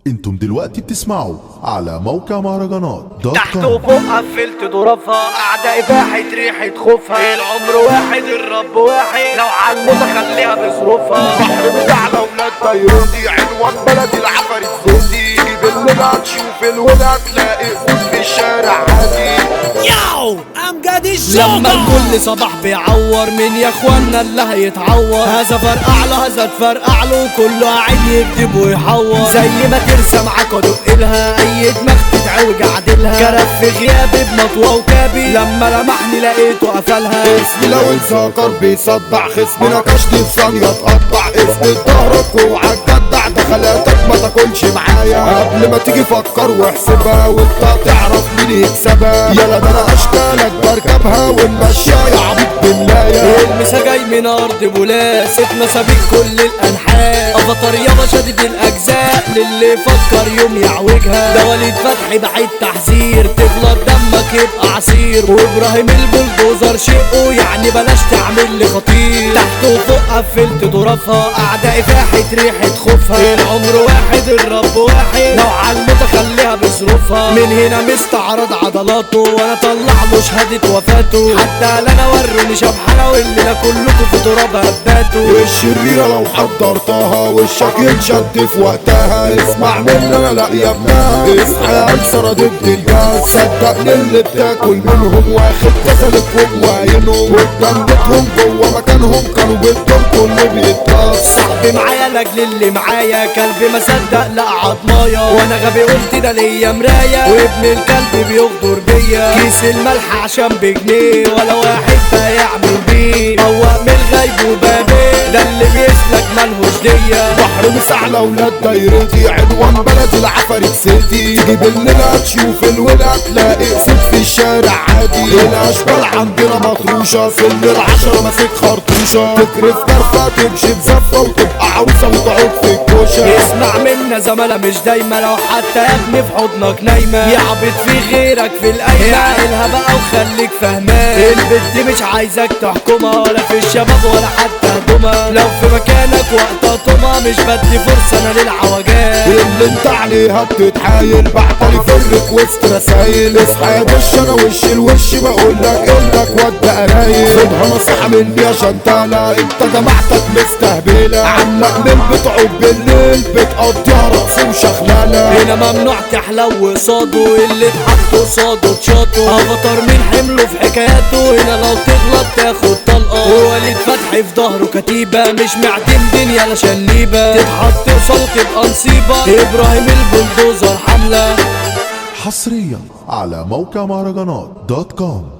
انتم دلوقتي بتسمعوا على موقع مهرجانات دوت تحت كوم وفوق قفلت ظروفها اعدائي فاحت ريحة خوفها العمر واحد الرب واحد لو علمت اخليها بظروفها بحر بتاع ولاد بيروتي عنوان بلدي العفاريت صوتي جيب الليلة تشوف الولاد تلاقي فوز في الشارع عادي ياو امجد لما الشوطة الكل صباح بيعور مين يا اخوانا اللي هيتعور هذا فرقع له هذا تفرقع له كله قاعد يكذب ويحور زي ما ترسى معاك ادق لها اي دماغ تتعوج اعدلها كرف في غيابي بمطوى وكابي لما لمحني لقيته قفلها اسمي لو انسكر بيصدع خصمي نكشني في ثانية تقطع اسمي ظهرك واوعى تجدع دخلاتك ما تاكلش معايا قبل ما تيجي فكر واحسبها وانت تعرف مين يكسبها يلا ده انا اشكالك بركبها ونمشيها يا عبيط بالله المسا جاي من ارض بولاس اتنسى بيك كل الانحاء افطر يابا شديد الاجزاء للي يفكر يوم يعوجها ده وليد فتحي بعيد تحذير تغلط دمك يبقى عصير وابراهيم البلدوزر شقه يعني بلاش تعمل لي خطير تحت وفوق قفلت ظروفها اعدائي فاحت ريحه خوفها العمر واحد الرب واحد لو علمت اخليها بظروفها من هنا مستعرض عضلاته وانا طلع له شهاده وفاته حتى لا انا وروني شبحانه والليله كلكم في تراب هباتوا الشريرة لو حضرتها وشك يتشد في وقتها اسمع مني انا لا يا ابنها اصحى انصر ضد الجاز صدقني اللي بتاكل منهم واخد كسلك وعينهم وجنبتهم جوه مكانهم كانوا بدهم كل بيتقص صاحبي معايا لاجل اللي معايا كلبي ما صدق لا عضمايا وانا غبي قلت ده ليا مرايه وابن الكلب بيغدر بيا كيس الملح عشان بجنيه ولا واحد هيعمل بيه هو من الغيب وبابي ده اللي بيسلك ملهوش ديه بحر مسع لولاد دايرتي عنوان بلدي العفاريت سيتي تيجي بالليل تشوف الولاد تلاقي سيف في الشارع عادي الاشبال عندنا مطروشه سن العشرة ماسك خرطوشه تكرف كرفه تمشي بزفه وتبقى عروسه وتقعد في الكوشه اسمع منا زمالة مش دايما لو حتى يا ابني في حضنك نايمة يعبط في غيرك في القايمة اعقلها بقى وخليك فهمان البنت مش عايزك تحكمها ولا في الشباب ولا حتى هدومها لو في مكانك وقت طمها مش بدي فرصة انا للعوجات اللي انت عليها بتتحايل بعتلي فرق وسط رسايل اصحى يا دش انا وش الوش بقول لك انك ود قرايل خدها نصيحة مني يا شنتالة انت جماعتك مستهبلة عمك من بتعب بالليل بتقضيها رقص وشخلالة هنا ممنوع تحلو قصاده اللي اتحط قصاده تشاطه افطر من حمله في حكاياته هنا لو تغلط تاخد طلقه ووليد فتحي في ظهره كتيبه مش معتمدين يا شليبه تتحط قصاده تبقى نصيبه ابراهيم البلدوزر حمله حصريا على موقع مهرجانات دوت كوم